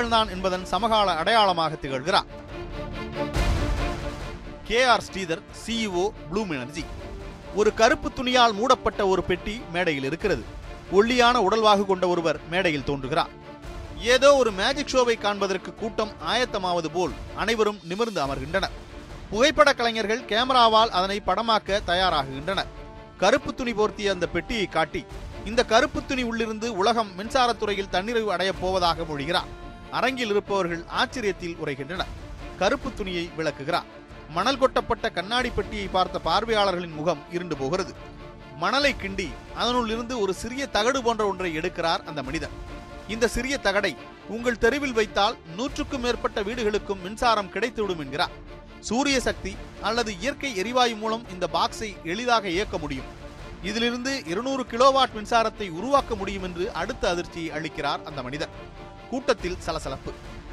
தமிழன்தான் என்பதன் சமகால அடையாளமாக திகழ்கிறார் K R Sridhar CEO Bloom Energy ஒரு கருப்பு துணியால் மூடப்பட்ட ஒரு பெட்டி மேடையில் இருக்கிறது ஒல்லியான உடல்வாகு கொண்ட ஒருவர் மேடையில் தோன்றுகிறார் ஏதோ ஒரு மேஜிக் ஷோவை காண்பதற்கு கூட்டம் ஆயத்தமாவது போல் அனைவரும் நிமிர்ந்து அமர்கின்றனர் புகைப்பட கலைஞர்கள் கேமராவால் அதனை படமாக்க தயாராகுகின்றனர் கருப்பு துணி போர்த்திய அந்த பெட்டியை காட்டி இந்த கருப்பு துணி உள்ளிருந்து உலகம் மின்சாரத்துறையில் தன்னிறைவு அடையப் போவதாக மொழிகிறார் அரங்கில் இருப்பவர்கள் ஆச்சரியத்தில் உரைகின்றனர் கருப்பு துணியை விளக்குகிறார் மணல் கொட்டப்பட்ட கண்ணாடி பெட்டியை பார்த்த பார்வையாளர்களின் முகம் இருண்டு போகிறது மணலை கிண்டி அதனுள் இருந்து ஒரு சிறிய தகடு போன்ற ஒன்றை எடுக்கிறார் அந்த மனிதர் இந்த சிறிய தகடை உங்கள் தெருவில் வைத்தால் நூற்றுக்கும் மேற்பட்ட வீடுகளுக்கும் மின்சாரம் கிடைத்துவிடும் என்கிறார் சூரிய சக்தி அல்லது இயற்கை எரிவாயு மூலம் இந்த பாக்ஸை எளிதாக இயக்க முடியும் இதிலிருந்து இருநூறு கிலோவாட் மின்சாரத்தை உருவாக்க முடியும் என்று அடுத்த அதிர்ச்சியை அளிக்கிறார் அந்த மனிதர் கூட்டத்தில் சலசலப்பு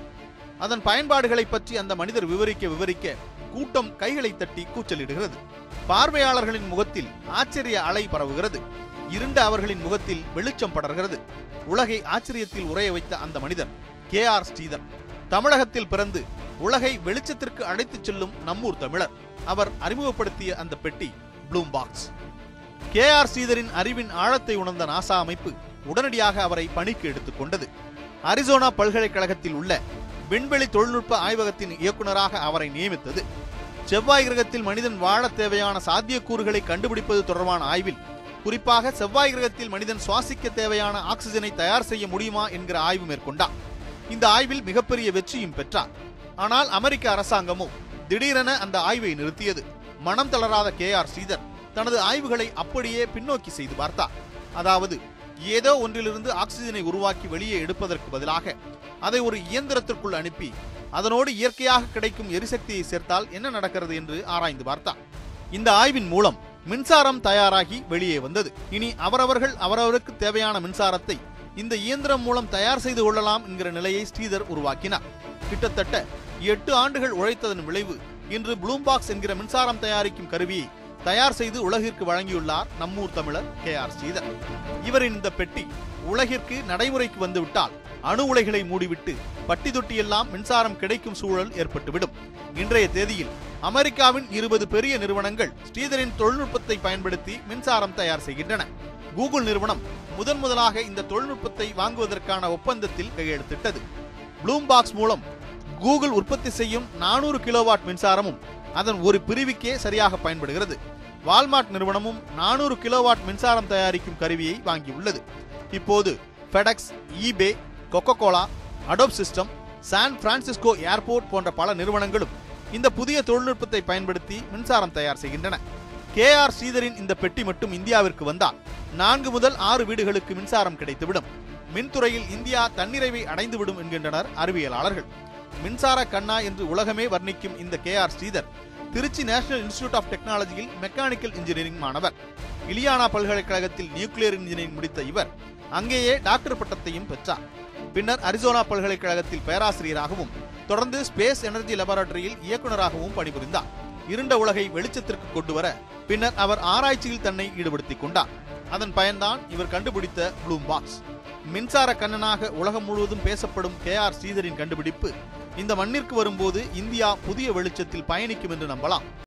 அதன் பயன்பாடுகளை பற்றி அந்த மனிதர் விவரிக்க விவரிக்க கூட்டம் கைகளை தட்டி கூச்சலிடுகிறது பார்வையாளர்களின் முகத்தில் ஆச்சரிய அலை பரவுகிறது இருண்ட அவர்களின் முகத்தில் வெளிச்சம் படர்கிறது உலகை ஆச்சரியத்தில் உரைய வைத்த அந்த மனிதர் கே ஆர் ஸ்ரீதர் தமிழகத்தில் பிறந்து உலகை வெளிச்சத்திற்கு அழைத்துச் செல்லும் நம்மூர் தமிழர் அவர் அறிமுகப்படுத்திய அந்த பெட்டி ப்ளூம் பாக்ஸ் கே ஆர் ஸ்ரீதரின் அறிவின் ஆழத்தை உணர்ந்த நாசா அமைப்பு உடனடியாக அவரை பணிக்கு எடுத்துக்கொண்டது அரிசோனா பல்கலைக்கழகத்தில் உள்ள விண்வெளி தொழில்நுட்ப ஆய்வகத்தின் இயக்குநராக அவரை நியமித்தது செவ்வாய் கிரகத்தில் மனிதன் வாழ தேவையான சாத்தியக்கூறுகளை கண்டுபிடிப்பது தொடர்பான ஆய்வில் குறிப்பாக செவ்வாய் கிரகத்தில் மனிதன் சுவாசிக்க தேவையான ஆக்சிஜனை தயார் செய்ய முடியுமா என்கிற ஆய்வு மேற்கொண்டார் இந்த ஆய்வில் மிகப்பெரிய வெற்றியும் பெற்றார் ஆனால் அமெரிக்க அரசாங்கமோ திடீரென அந்த ஆய்வை நிறுத்தியது மனம் தளராத கே ஆர் ஸ்ரீதர் தனது ஆய்வுகளை அப்படியே பின்னோக்கி செய்து பார்த்தார் அதாவது ஏதோ ஒன்றிலிருந்து ஆக்சிஜனை உருவாக்கி வெளியே எடுப்பதற்கு பதிலாக அதை ஒரு இயந்திரத்திற்குள் அனுப்பி அதனோடு இயற்கையாக கிடைக்கும் எரிசக்தியை சேர்த்தால் என்ன நடக்கிறது என்று ஆராய்ந்து பார்த்தார் இந்த ஆய்வின் மூலம் மின்சாரம் தயாராகி வெளியே வந்தது இனி அவரவர்கள் அவரவருக்கு தேவையான மின்சாரத்தை இந்த இயந்திரம் மூலம் தயார் செய்து கொள்ளலாம் என்கிற நிலையை ஸ்ரீதர் உருவாக்கினார் கிட்டத்தட்ட எட்டு ஆண்டுகள் உழைத்ததன் விளைவு இன்று ப்ளூம்பாக்ஸ் என்கிற மின்சாரம் தயாரிக்கும் கருவியை தயார் செய்து உலகிற்கு வழங்கியுள்ளார் நம்மூர் தமிழர் கே ஆர் ஸ்ரீதர் இவரின் இந்த பெட்டி உலகிற்கு நடைமுறைக்கு வந்துவிட்டால் அணு உலைகளை மூடிவிட்டு பட்டி தொட்டியெல்லாம் மின்சாரம் கிடைக்கும் சூழல் ஏற்பட்டுவிடும் இன்றைய தேதியில் அமெரிக்காவின் இருபது பெரிய நிறுவனங்கள் ஸ்ரீதரின் தொழில்நுட்பத்தை பயன்படுத்தி மின்சாரம் தயார் செய்கின்றன கூகுள் நிறுவனம் முதன் முதலாக இந்த தொழில்நுட்பத்தை வாங்குவதற்கான ஒப்பந்தத்தில் கையெழுத்திட்டது ப்ளூம் பாக்ஸ் மூலம் கூகுள் உற்பத்தி செய்யும் நானூறு கிலோவாட் மின்சாரமும் அதன் ஒரு பிரிவுக்கே சரியாக பயன்படுகிறது வால்மார்ட் நிறுவனமும் நானூறு கிலோவாட் மின்சாரம் தயாரிக்கும் கருவியை வாங்கியுள்ளது இப்போது FedEx eBay Coca Cola Adobe system San Francisco airport போன்ற பல நிறுவனங்களும் இந்த புதிய தொழில்நுட்பத்தை பயன்படுத்தி மின்சாரம் தயார் செய்கின்றன கே ஆர் ஸ்ரீதரின் இந்த பெட்டி மட்டும் இந்தியாவிற்கு வந்தால் நான்கு முதல் ஆறு வீடுகளுக்கு மின்சாரம் கிடைத்துவிடும் மின்துறையில் இந்தியா தன்னிறைவை அடைந்துவிடும் என்கின்றனர் அறிவியலாளர்கள் மின்சார கண்ணா என்று உலகமே வர்ணிக்கும் இந்த K R Sridhar Trichy national institute of டெக்னாலஜியில் மெக்கானிக்கல் இன்ஜினியரிங் மாணவர் இலியானா பல்கலைக்கழகத்தில் நியூக்ளியர் இன்ஜினியரிங் முடித்த இவர் அங்கேயே டாக்டர் பட்டத்தையும் பெற்றார் பின்னர் அரிசோனா பல்கலைக்கழகத்தில் பேராசிரியராகவும் தொடர்ந்து ஸ்பேஸ் எனர்ஜி லெபார்டரியில் இயக்குநராகவும் பணிபுரிந்தார் இருண்ட உலகை வெளிச்சத்திற்கு கொண்டு வர பின்னர் அவர் ஆராய்ச்சியில் தன்னை ஈடுபடுத்திக் கொண்டார் அதன் பயன்தான் இவர் கண்டுபிடித்த ப்ளூம் பாக்ஸ் மின்சார கண்ணனாக உலகம் முழுவதும் பேசப்படும் கே ஆர் ஸ்ரீதரின் கண்டுபிடிப்பு இந்த மண்ணிற்கு வரும்போது இந்தியா புதிய வெளிச்சத்தில் பயணிக்கும் என்று நம்பலாம்